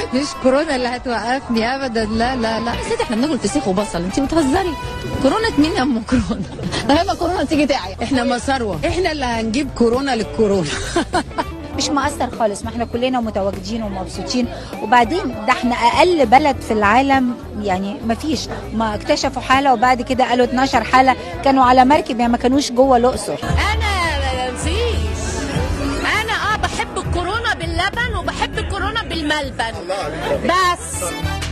مش كورونا اللي هتوقفني ابدا لا لا لا يا ستي احنا بناكل فسيخ وبصل انت بتهزري كورونا مين يا ام كورونا لما كورونا تيجي تعيا احنا مسروه احنا اللي هنجيب كورونا للكورونا مش مؤثر خالص ما احنا كلنا متواجدين ومبسوطين وبعدين ده احنا اقل بلد في العالم يعني ما فيش ما اكتشفوا حاله وبعد كده قالوا 12 حاله كانوا على مركب يعني ما كانوش جوه الاقصر انا مفيش انا اه بحب الكورونا باللبن وبحب الكورونا بالملبن بس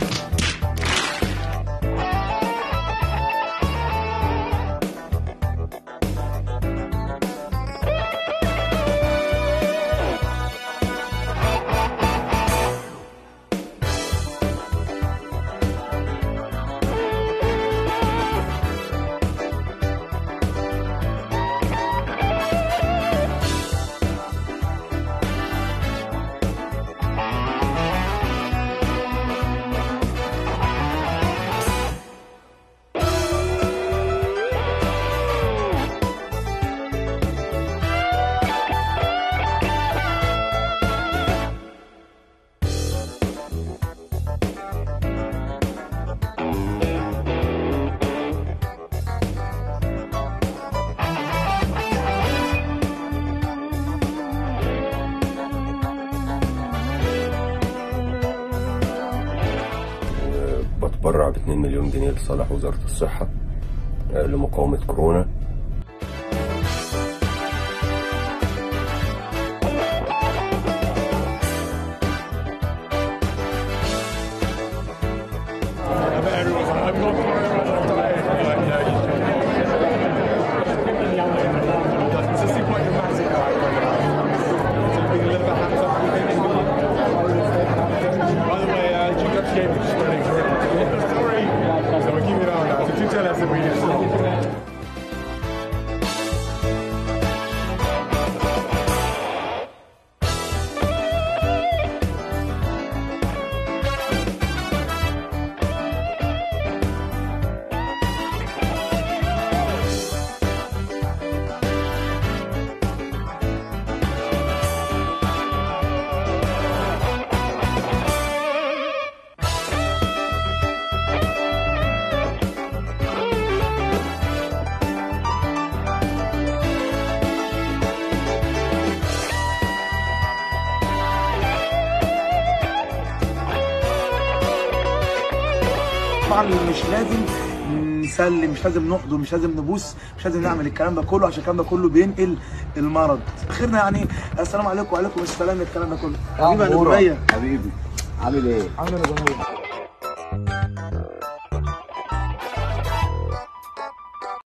بتبرع ب 2 مليون جنيه لصالح وزارة الصحة آه، لمقاومة كورونا By the way, uh, you got game just running the story. So we're keeping it on now. So do tell us if we need to. طبعا مش لازم نسلم مش لازم نحضن مش لازم نبوس مش لازم نعمل الكلام ده كله عشان الكلام ده كله بينقل المرض اخرنا يعني السلام عليكم وعليكم السلام الكلام ده كله حبيبي انا عمورة. دبي حبيبي عامل ايه؟ عامل ايه يا جمهور